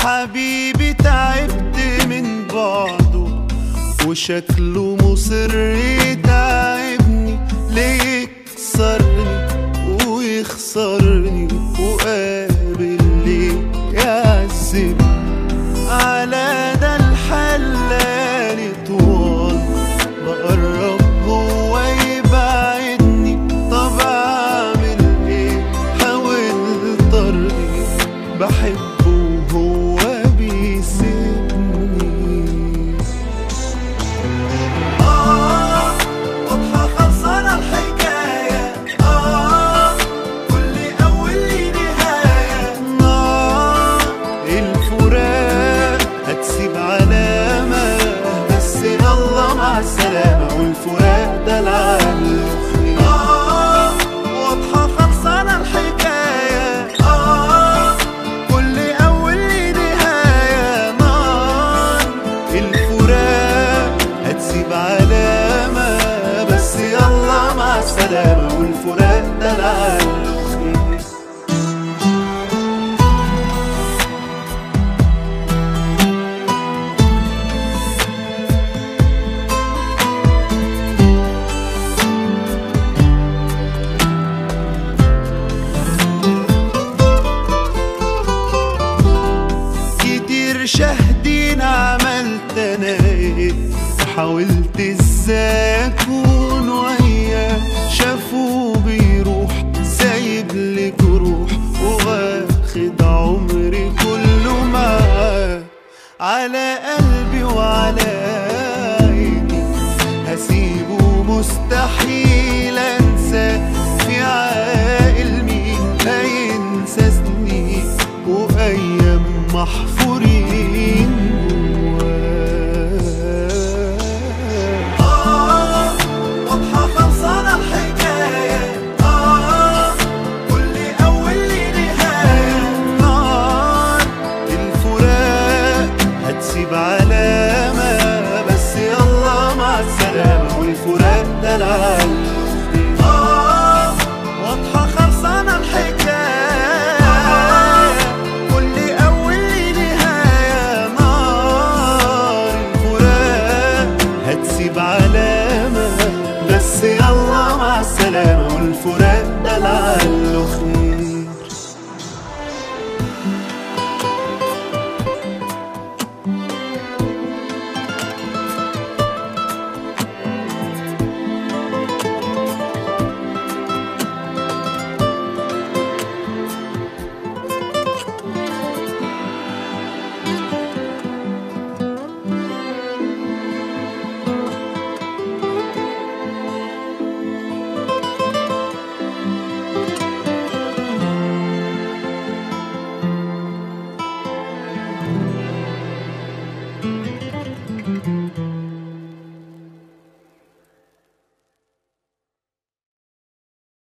حبيبي تعبت من بعده وشكله مصر يتعبني ليه يكسرني ويخسرني وقابل ليه يعذبني على ده الحل ليالي طوال بقرب هو يبعدني طب اعمل ايه حاولت ارضي بحبه وهو بيسيبني آه واضحة خلصانة الحكاية آه كل أول لي نهاية نار الفراق هتسيب علامة بس يلا مع السلامة والفراق ده العقل آه واضحة خلصانة الحكاية آه كل أول لي نهاية نار الفراق هتسيب علامة بس يلا مع السلامة والفراق ده العقل كتير شاهدين عملت انا ايه وحاولت ازاي اكون وياه شافوه بيروح سايب لي جروح واخد عمري كله معاه على قلبي وعلى